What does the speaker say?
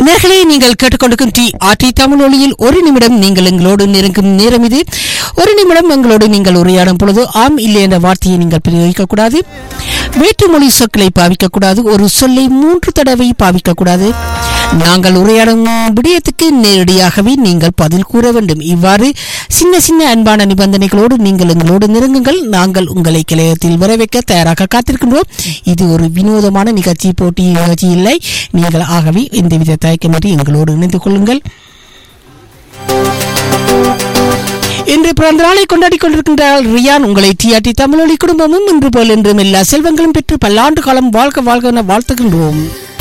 நேர்களே நீங்கள் கேட்டுக்கொண்டிருக்கும் டி ஆர்டி தமிழ் ஒளியில் ஒரு நிமிடம் நீங்கள் எங்களோடு நெருங்கும் நேரம் இது ஒரு நிமிடம் எங்களோடு நீங்கள் உரையாடும் பொழுது ஆம் இல்லை என்ற வார்த்தையை நீங்கள் பிரயோகிக்கக்கூடாது வேற்றுமொழி சொற்களை பாவிக்கக்கூடாது ஒரு சொல்லை மூன்று தடவை பாவிக்கக்கூடாது நாங்கள் உரையாடும் விடயத்துக்கு நேரடியாகவே நீங்கள் பதில் கூற வேண்டும் இவ்வாறு சின்ன சின்ன அன்பான நிபந்தனைகளோடு நீங்கள் எங்களோடு நெருங்குங்கள் நாங்கள் உங்களை கிளையத்தில் வரவேற்க தயாராக காத்திருக்கின்றோம் இது ஒரு வினோதமான நிகழ்ச்சி போட்டி நிகழ்ச்சி இல்லை நீங்கள் ஆகவே எந்தவித தயக்கமின்றி எங்களோடு இணைந்து கொள்ளுங்கள் இன்று பிறந்த நாளை கொண்டாடி கொண்டிருக்கின்றார் ரியான் உங்களை டிஆர்டி தமிழொலி குடும்பமும் இன்று போல் என்றும் எல்லா செல்வங்களும் பெற்று பல்லாண்டு காலம் வாழ்க வாழ்க என வாழ்த்துகின்றோம்